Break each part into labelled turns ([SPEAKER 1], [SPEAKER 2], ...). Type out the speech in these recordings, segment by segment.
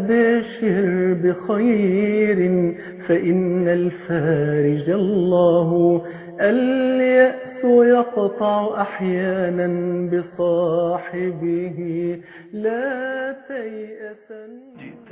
[SPEAKER 1] بشر بخير فإن الفارج الله اليأس يقطع أحيانا بصاحبه لا تيأسا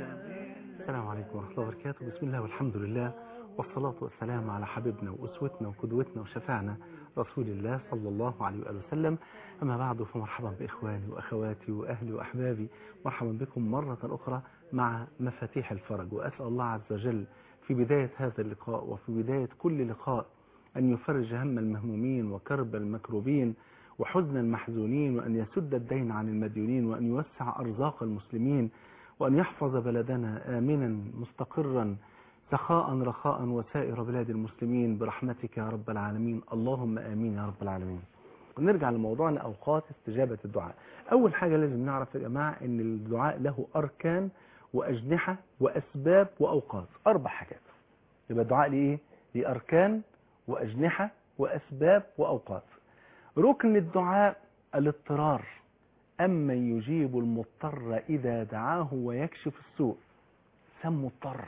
[SPEAKER 2] السلام عليكم ورحمة الله وبركاته بسم الله والحمد لله والصلاة والسلام على حبيبنا وأسوتنا وقدوتنا وشفعنا رسول الله صلى الله عليه وآله وسلم أما بعد فمرحبا بإخواني وأخواتي وأهلي وأحبابي مرحبا بكم مرة أخرى مع مفاتيح الفرج وأسأل الله عز وجل في بداية هذا اللقاء وفي بداية كل لقاء أن يفرج هم المهمومين وكرب المكروبين وحزن المحزونين وأن يسد الدين عن المديونين وأن يوسع أرزاق المسلمين وأن يحفظ بلدنا آمنا مستقرا سخاء رخاء وسائر بلاد المسلمين برحمتك يا رب العالمين اللهم آمين يا رب العالمين ونرجع لموضوعنا أوقات استجابة الدعاء أول حاجة لازم نعرف يا جماعة أن الدعاء له أركان وأجنحة وأسباب وأوقات أربع حاجات يبقى الدعاء لإيه؟ لأركان وأجنحة وأسباب وأوقات ركن الدعاء الاضطرار أما يجيب المضطر إذا دعاه ويكشف السوء سم مضطر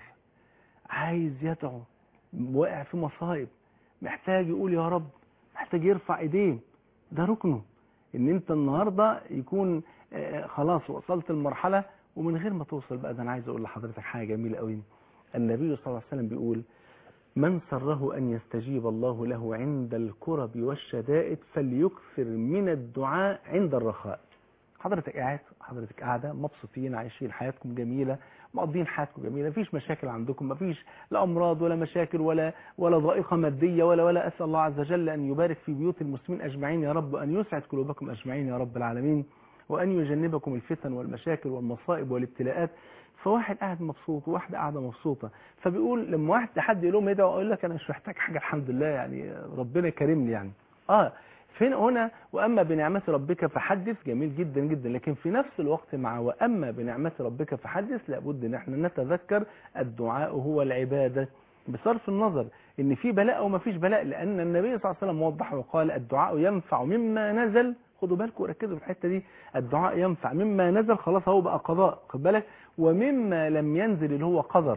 [SPEAKER 2] عايز يدعو واقع في مصايب محتاج يقول يا رب محتاج يرفع ايديه ده ركنه ان انت النهاردة يكون آه خلاص وصلت المرحلة ومن غير ما توصل بقى ده انا عايز اقول لحضرتك حاجة جميلة قوي النبي صلى الله عليه وسلم بيقول من سره أن يستجيب الله له عند الكرب والشدائد فليكثر من الدعاء عند الرخاء حضرتك قاعد حضرتك قاعدة مبسوطين عايشين حياتكم جميلة مقضين حياتكم جميلة مفيش مشاكل عندكم مفيش لا أمراض ولا مشاكل ولا ولا ضائقة مادية ولا ولا أسأل الله عز وجل أن يبارك في بيوت المسلمين أجمعين يا رب وأن يسعد قلوبكم أجمعين يا رب العالمين وأن يجنبكم الفتن والمشاكل والمصائب والابتلاءات فواحد قاعد مبسوط وواحدة قاعدة مبسوطة فبيقول لما واحد حد يقول لهم ايه ده اقول لك انا مش محتاج حاجة الحمد لله يعني ربنا كرمني يعني اه فين هنا وأما بنعمة ربك فحدث جميل جدا جدا لكن في نفس الوقت مع وأما بنعمة ربك فحدث لابد ان احنا نتذكر الدعاء هو العبادة بصرف النظر ان في بلاء او ما فيش بلاء لان النبي صلى الله عليه وسلم وضح وقال الدعاء ينفع مما نزل خدوا بالكم وركزوا في الحته دي الدعاء ينفع مما نزل خلاص هو بقى قضاء خد بالك ومما لم ينزل اللي هو قدر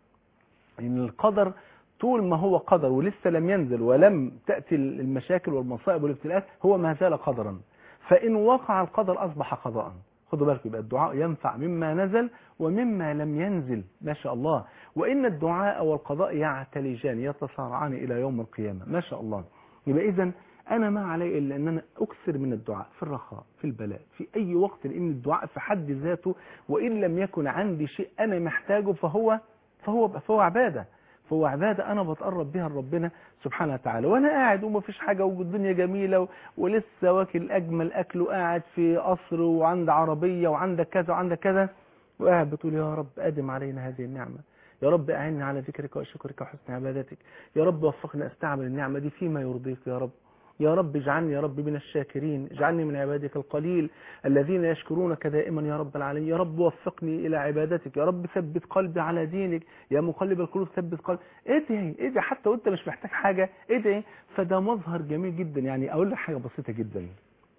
[SPEAKER 2] ان القدر طول ما هو قدر ولسه لم ينزل ولم تأتي المشاكل والمصائب والابتلاءات هو ما زال قدرا فإن وقع القدر أصبح قضاء خدوا بالكم يبقى الدعاء ينفع مما نزل ومما لم ينزل ما شاء الله وإن الدعاء والقضاء يعتلجان يتصارعان إلى يوم القيامة ما شاء الله يبقى إذا أنا ما علي إلا أن أنا أكثر من الدعاء في الرخاء في البلاء في أي وقت لأن الدعاء في حد ذاته وإن لم يكن عندي شيء أنا محتاجه فهو فهو فهو عبادة فهو عبادة أنا بتقرب بها لربنا سبحانه وتعالى وأنا قاعد وما فيش حاجة والدنيا جميلة و... ولسه واكل أجمل أكل وقاعد في قصر وعند عربية وعندك كذا وعندك كذا وقاعد بتقول يا رب أدم علينا هذه النعمة يا رب أعني على ذكرك وشكرك وحسن عبادتك يا رب وفقنا أستعمل النعمة دي فيما يرضيك يا رب يا رب اجعلني يا رب من الشاكرين اجعلني من عبادك القليل الذين يشكرونك دائما يا رب العالمين يا رب وفقني إلى عبادتك يا رب ثبت قلبي على دينك يا مقلب القلوب ثبت قلبي ادعي ادعي حتى وانت مش محتاج حاجة ادعي فده مظهر جميل جدا يعني اقول لك حاجة بسيطة جدا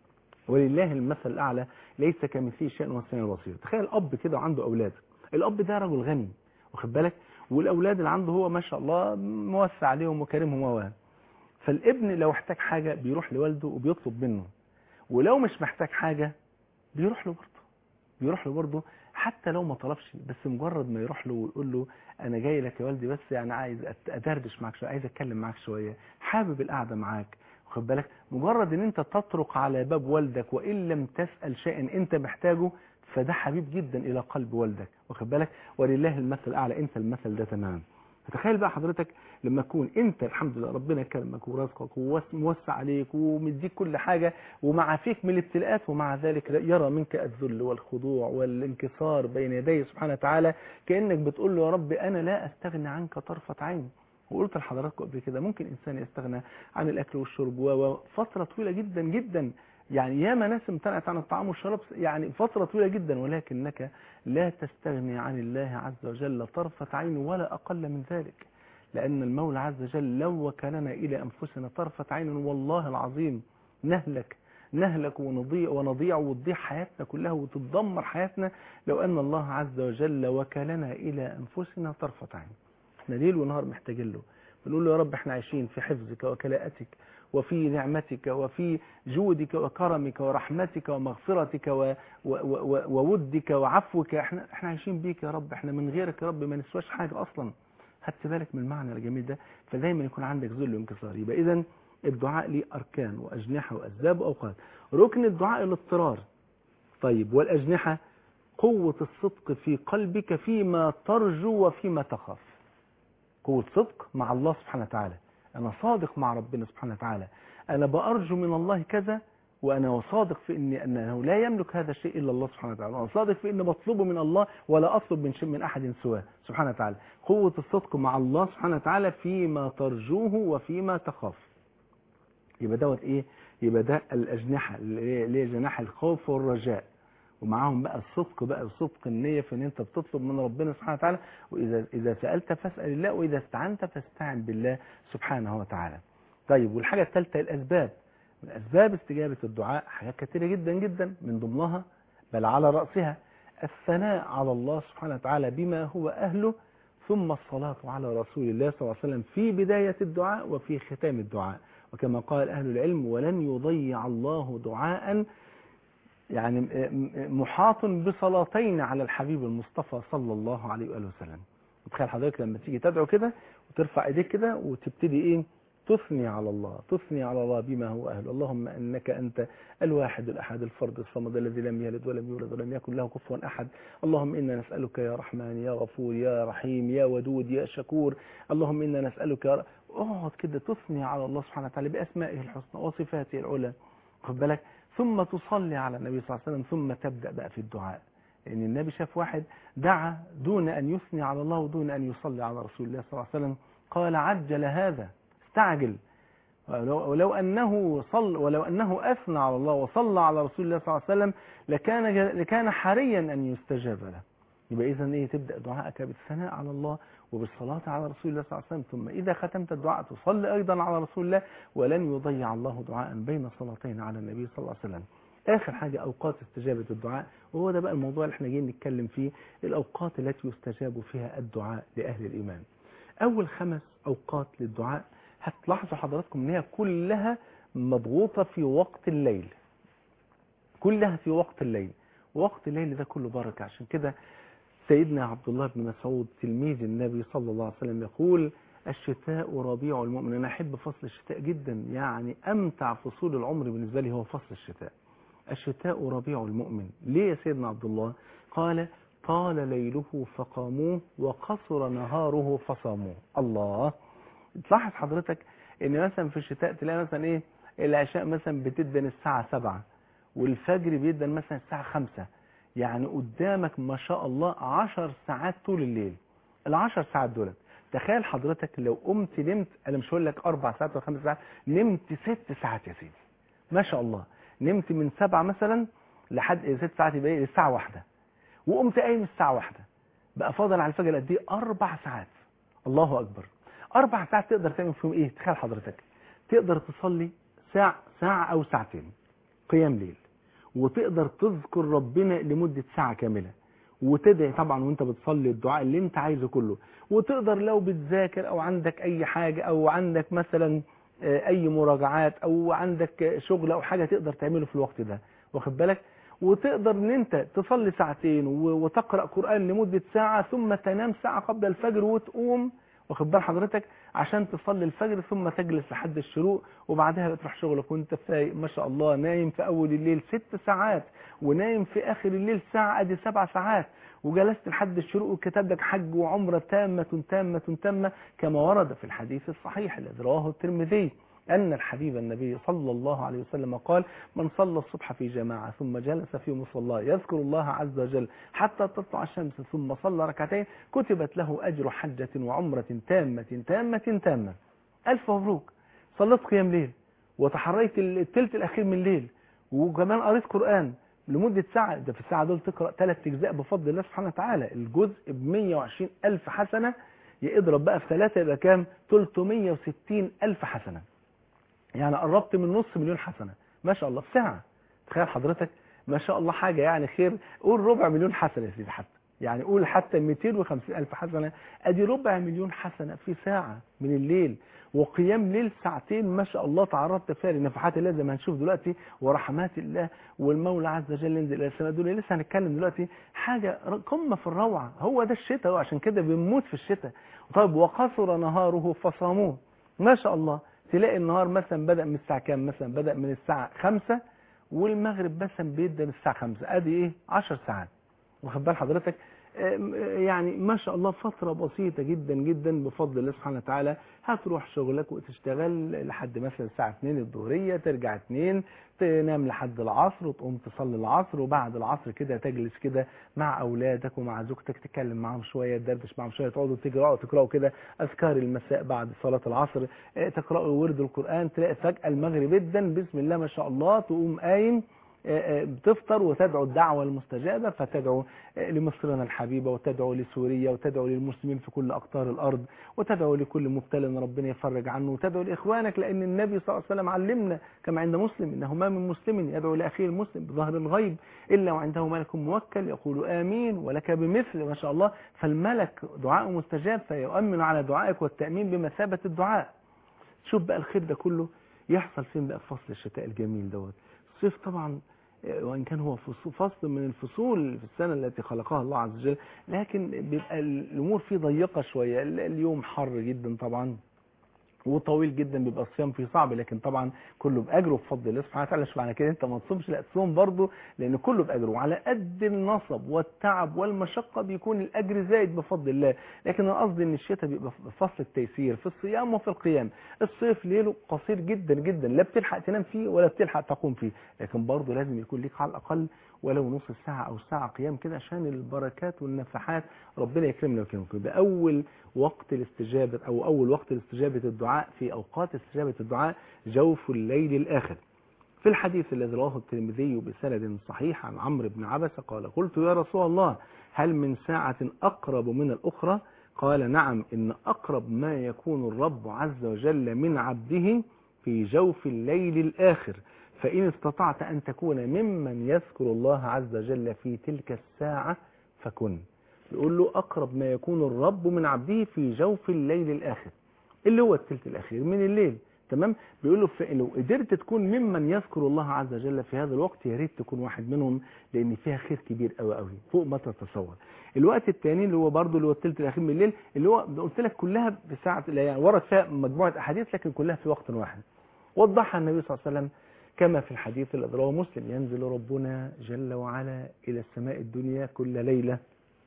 [SPEAKER 2] ولله المثل الأعلى ليس كمثله شيء وهو السميع البصير تخيل الأب كده وعنده أولاد الأب ده رجل غني واخد بالك والأولاد اللي عنده هو ما شاء الله موسع عليهم وكرمهم وواه فالابن لو احتاج حاجة بيروح لوالده وبيطلب منه ولو مش محتاج حاجة بيروح له برضه بيروح له برضه حتى لو ما طلبش بس مجرد ما يروح له ويقول له انا جاي لك يا والدي بس يعني عايز ادردش معاك شويه عايز اتكلم معاك شويه حابب القعده معاك واخد بالك مجرد ان انت تطرق على باب والدك وان لم تسال شيئا انت محتاجه فده حبيب جدا الى قلب والدك واخد بالك ولله المثل الاعلى انت المثل ده تمام فتخيل بقى حضرتك لما تكون انت الحمد لله ربنا كرمك ورزقك وموسع عليك ومديك كل حاجة ومعافيك من الابتلاءات ومع ذلك يرى منك الذل والخضوع والانكسار بين يديه سبحانه وتعالى كأنك بتقول له يا رب أنا لا أستغني عنك طرفة عين وقلت لحضراتكم قبل كده ممكن إنسان يستغنى عن الأكل والشرب وفترة طويلة جدا جدا يعني ياما ناس امتنعت عن الطعام والشراب يعني فترة طويلة جدا ولكنك لا تستغني عن الله عز وجل طرفة عين ولا أقل من ذلك لأن المولى عز وجل لو وكلنا إلى أنفسنا طرفة عين والله العظيم نهلك نهلك ونضيع ونضيع وتضيع حياتنا كلها وتتدمر حياتنا لو أن الله عز وجل وكلنا إلى أنفسنا طرفة عين احنا ليل ونهار محتاجين له بنقول له يا رب احنا عايشين في حفظك وكلاءتك وفي نعمتك وفي جودك وكرمك ورحمتك ومغفرتك و و و وودك وعفوك احنا احنا عايشين بيك يا رب احنا من غيرك يا رب ما نسواش حاجة اصلا خدت بالك من المعنى الجميل ده فدايما يكون عندك ذل وانكسار يبقى اذا الدعاء ليه اركان واجنحه واسباب واوقات ركن الدعاء الاضطرار طيب والاجنحه قوه الصدق في قلبك فيما ترجو وفيما تخاف قوه صدق مع الله سبحانه وتعالى انا صادق مع ربنا سبحانه وتعالى انا بارجو من الله كذا وانا صادق في اني انه لا يملك هذا الشيء الا الله سبحانه وتعالى وانا صادق في ان مطلوبه من الله ولا اطلب من شيء من احد سواه سبحانه وتعالى قوه الصدق مع الله سبحانه وتعالى فيما ترجوه وفيما تخاف يبقى دوت ايه يبقى ده الاجنحه اللي هي جناح الخوف والرجاء ومعاهم بقى الصدق بقى صدق النيه في ان انت بتطلب من ربنا سبحانه وتعالى واذا اذا سالت فاسال الله واذا استعنت فاستعن بالله سبحانه وتعالى طيب والحاجه الثالثه الاسباب من أسباب استجابة الدعاء حاجات كثيرة جدا جدا من ضمنها بل على رأسها الثناء على الله سبحانه وتعالى بما هو أهله ثم الصلاة على رسول الله صلى الله عليه وسلم في بداية الدعاء وفي ختام الدعاء وكما قال أهل العلم ولن يضيع الله دعاء يعني محاط بصلاتين على الحبيب المصطفى صلى الله عليه وآله وسلم تخيل حضرتك لما تيجي تدعو كده وترفع ايديك كده وتبتدي ايه تثني على الله تثني على الله بما هو أهل اللهم أنك أنت الواحد الأحد الفرد الصمد الذي لم يلد ولم يولد ولم يكن له كفوا أحد اللهم إنا نسألك يا رحمن يا غفور يا رحيم يا ودود يا شكور اللهم إنا نسألك يا اقعد كده تثني على الله سبحانه وتعالى بأسمائه الحسنى وصفاته العلى خد بالك ثم تصلي على النبي صلى الله عليه وسلم ثم تبدأ بقى في الدعاء لأن النبي شاف واحد دعا دون أن يثني على الله ودون أن يصلي على رسول الله صلى الله عليه وسلم قال عجل هذا استعجل ولو, ولو أنه صل ولو أنه أثنى على الله وصلى على رسول الله صلى الله عليه وسلم لكان لكان حريا أن يستجاب له يبقى إذا إيه تبدأ دعائك بالثناء على الله وبالصلاة على رسول الله صلى الله عليه وسلم ثم إذا ختمت الدعاء تصلي أيضا على رسول الله ولن يضيع الله دعاء بين صلاتين على النبي صلى الله عليه وسلم آخر حاجة أوقات استجابة الدعاء وهو ده بقى الموضوع اللي احنا جايين نتكلم فيه الأوقات التي يستجاب فيها الدعاء لأهل الإيمان أول خمس أوقات للدعاء هتلاحظوا حضراتكم ان هي كلها مضغوطة في وقت الليل كلها في وقت الليل وقت الليل ده كله بركة عشان كده سيدنا عبد الله بن مسعود تلميذ النبي صلى الله عليه وسلم يقول الشتاء ربيع المؤمن انا احب فصل الشتاء جدا يعني امتع فصول العمر بالنسبة لي هو فصل الشتاء الشتاء ربيع المؤمن ليه يا سيدنا عبد الله قال طال ليله فقاموه وقصر نهاره فصاموه الله تلاحظ حضرتك ان مثلا في الشتاء تلاقي مثلا ايه العشاء مثلا بتدن الساعة سبعة والفجر بيدن مثلا الساعة خمسة يعني قدامك ما شاء الله عشر ساعات طول الليل العشر ساعات دولت تخيل حضرتك لو قمت نمت انا مش هقول لك اربع ساعات ولا خمس ساعات نمت ست ساعات يا سيدي ما شاء الله نمت من سبعة مثلا لحد ست ساعات يبقى ايه الساعة واحدة وقمت قايم الساعة واحدة بقى فاضل على الفجر قد ايه اربع ساعات الله اكبر اربع ساعات تقدر تعمل فيهم ايه تخيل حضرتك تقدر تصلي ساعة ساعة او ساعتين قيام ليل وتقدر تذكر ربنا لمدة ساعة كاملة وتدعي طبعا وانت بتصلي الدعاء اللي انت عايزه كله وتقدر لو بتذاكر او عندك اي حاجة او عندك مثلا اي مراجعات او عندك شغل او حاجة تقدر تعمله في الوقت ده واخد بالك وتقدر ان انت تصلي ساعتين وتقرأ قرآن لمدة ساعة ثم تنام ساعة قبل الفجر وتقوم واخد بال حضرتك عشان تصلي الفجر ثم تجلس لحد الشروق وبعدها بتروح شغلك وانت فايق ما شاء الله نايم في اول الليل ست ساعات ونايم في اخر الليل ساعة ادي سبع ساعات وجلست لحد الشروق وكتب لك حج وعمرة تامة تامة تامة كما ورد في الحديث الصحيح الذي رواه الترمذي أن الحبيب النبي صلى الله عليه وسلم قال من صلى الصبح في جماعة ثم جلس في مصلاه يذكر الله عز وجل حتى تطلع الشمس ثم صلى ركعتين كتبت له أجر حجة وعمرة تامة تامة تامة ألف مبروك صليت قيام ليل وتحريت الثلث الأخير من الليل وكمان قريت قرآن لمدة ساعة ده في الساعة دول تقرأ ثلاث أجزاء بفضل الله سبحانه وتعالى الجزء ب 120 ألف حسنة يضرب بقى في ثلاثة يبقى كام 360 ألف حسنة يعني قربت من نص مليون حسنة ما شاء الله في ساعة تخيل حضرتك ما شاء الله حاجة يعني خير قول ربع مليون حسنة يا سيدي حتى يعني قول حتى 250 ألف حسنة أدي ربع مليون حسنة في ساعة من الليل وقيام ليل ساعتين ما شاء الله تعرضت فيها لنفحات الله زي ما هنشوف دلوقتي ورحمات الله والمولى عز وجل ينزل الى السماء دول لسه هنتكلم دلوقتي حاجة قمة في الروعة هو ده الشتاء عشان كده بنموت في الشتاء طيب وقصر نهاره فصاموه ما شاء الله تلاقي النهار مثلا بدأ من الساعة كام مثلا بدأ من الساعة خمسة والمغرب مثلا بيبدأ من الساعة خمسة ادي ايه 10 ساعات واخد بال حضرتك يعني ما شاء الله فترة بسيطة جدا جدا بفضل الله سبحانه وتعالى هتروح شغلك وتشتغل لحد مثلا الساعة 2 الظهرية ترجع 2 تنام لحد العصر وتقوم تصلي العصر وبعد العصر كده تجلس كده مع أولادك ومع زوجتك تتكلم معاهم شوية تدردش معاهم شوية تقعدوا تقرأوا تقرأوا كده أذكار المساء بعد صلاة العصر تقرأوا ورد القرآن تلاقي فجأة المغرب جدا بسم الله ما شاء الله تقوم قايم بتفطر وتدعو الدعوة المستجابة فتدعو لمصرنا الحبيبة وتدعو لسوريا وتدعو للمسلمين في كل أقطار الأرض وتدعو لكل مبتلى أن ربنا يفرج عنه وتدعو لإخوانك لأن النبي صلى الله عليه وسلم علمنا كما عند مسلم إنه ما من مسلم يدعو لأخيه المسلم بظهر الغيب إلا وعنده ملك موكل يقول آمين ولك بمثل ما شاء الله فالملك دعاء مستجاب فيؤمن على دعائك والتأمين بمثابة الدعاء شوف بقى الخير ده كله يحصل فين بقى في فصل الشتاء الجميل دوت الصيف طبعا وإن كان هو فصل من الفصول في السنة التي خلقها الله عز وجل لكن بيبقى الأمور فيه ضيقة شوية اليوم حر جدا طبعا وطويل جدا بيبقى الصيام فيه صعب لكن طبعا كله باجره بفضل الله سبحانه وتعالى مش معنى كده انت ما تصومش لا تصوم برضه لان كله باجره وعلى قد النصب والتعب والمشقه بيكون الاجر زايد بفضل الله لكن انا قصدي ان الشتاء بيبقى فصل التيسير في الصيام وفي القيام الصيف ليله قصير جدا جدا لا بتلحق تنام فيه ولا بتلحق تقوم فيه لكن برضه لازم يكون ليك على الاقل ولو نص ساعة أو ساعة قيام كده عشان البركات والنفحات ربنا يكرمنا ويكرمكم يبقى أول وقت الاستجابة أو أول وقت الاستجابة الدعاء في أوقات استجابة الدعاء جوف الليل الآخر في الحديث الذي رواه الترمذي بسند صحيح عن عمرو بن عبسة قال قلت يا رسول الله هل من ساعة أقرب من الأخرى قال نعم إن أقرب ما يكون الرب عز وجل من عبده في جوف الليل الآخر فإن استطعت أن تكون ممن يذكر الله عز وجل في تلك الساعة فكن يقول له أقرب ما يكون الرب من عبده في جوف الليل الآخر اللي هو الثلث الأخير من الليل تمام بيقول له لو قدرت تكون ممن يذكر الله عز وجل في هذا الوقت يا ريت تكون واحد منهم لان فيها خير كبير قوي قوي فوق ما تتصور الوقت الثاني اللي هو برضه اللي هو الثلث الاخير من الليل اللي هو قلت لك كلها بساعه يعني ورد فيها مجموعه احاديث لكن كلها في وقت واحد وضحها النبي صلى الله عليه وسلم كما في الحديث الذي رواه مسلم ينزل ربنا جل وعلا إلى السماء الدنيا كل ليلة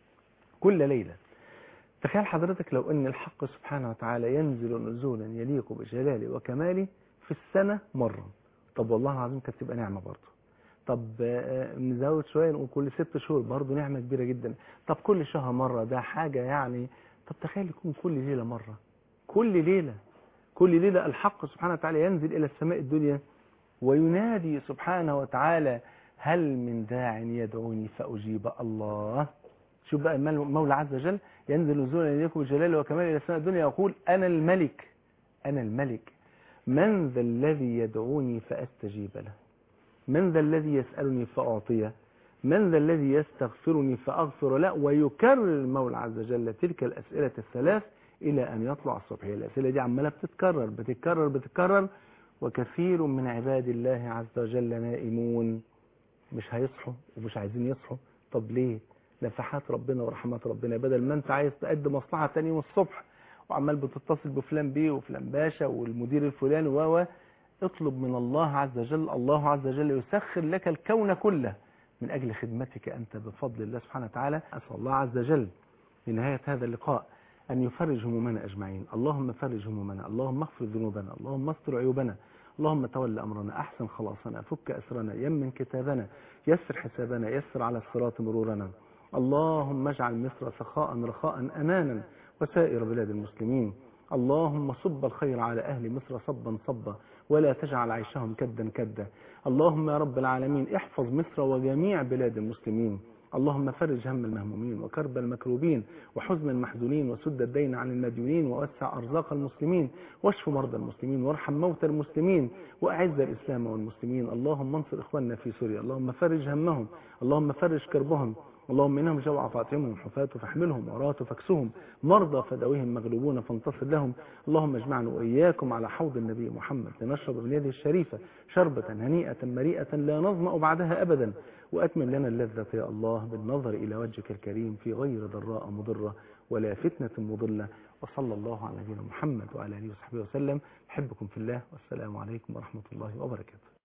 [SPEAKER 2] كل ليلة تخيل حضرتك لو أن الحق سبحانه وتعالى ينزل نزولا يليق بجلاله وكماله في السنة مرة طب والله العظيم كانت تبقى نعمة برضه طب نزود شوية نقول كل ست شهور برضه نعمة كبيرة جدا طب كل شهر مرة ده حاجة يعني طب تخيل يكون كل ليلة مرة كل ليلة كل ليلة الحق سبحانه وتعالى ينزل إلى السماء الدنيا وينادي سبحانه وتعالى هل من داع يدعوني فأجيب الله شوف بقى المولى عز وجل ينزل نزولا إليكم جلاله وكماله إلى السماء الدنيا يقول أنا الملك أنا الملك من ذا الذي يدعوني فأستجيب له من ذا الذي يسألني فأعطيه من ذا الذي يستغفرني فأغفر له ويكرر المولى عز وجل تلك الأسئلة الثلاث إلى أن يطلع الصبح الأسئلة دي عمالة بتتكرر بتتكرر بتتكرر وكثير من عباد الله عز وجل نائمون مش هيصحوا ومش عايزين يصحوا طب ليه نفحات ربنا ورحمات ربنا بدل ما انت عايز تقدم مصلحة تاني يوم الصبح وعمال بتتصل بفلان بيه وفلان باشا والمدير الفلاني و اطلب من الله عز وجل الله عز وجل يسخر لك الكون كله من أجل خدمتك أنت بفضل الله سبحانه وتعالى أسأل الله عز وجل في نهاية هذا اللقاء أن يفرج همومنا أجمعين اللهم فرج همومنا اللهم اغفر ذنوبنا اللهم استر عيوبنا اللهم تول أمرنا أحسن خلاصنا فك أسرنا يمن كتابنا يسر حسابنا يسر على الصراط مرورنا اللهم اجعل مصر سخاء رخاء أمانا وسائر بلاد المسلمين اللهم صب الخير على أهل مصر صبا صبا ولا تجعل عيشهم كدا كدا اللهم يا رب العالمين احفظ مصر وجميع بلاد المسلمين اللهم فرج هم المهمومين وكرب المكروبين وحزن المحزونين وسد الدين عن المديونين ووسع أرزاق المسلمين واشف مرضى المسلمين وارحم موتى المسلمين وأعز الإسلام والمسلمين اللهم انصر إخواننا في سوريا اللهم فرج همهم اللهم فرج كربهم اللهم إنهم جوع فاطعمهم حفاة فاحملهم وراة فاكسهم مرضى فدويهم مغلوبون فانتصر لهم اللهم اجمعنا وإياكم على حوض النبي محمد لنشرب من يده الشريفة شربة هنيئة مريئة لا نظمأ بعدها أبدا وأتمم لنا اللذة يا الله بالنظر إلى وجهك الكريم في غير ضراء مضرة ولا فتنة مضلة وصلى الله على نبينا محمد وعلى آله وصحبه وسلم أحبكم في الله والسلام عليكم ورحمة الله وبركاته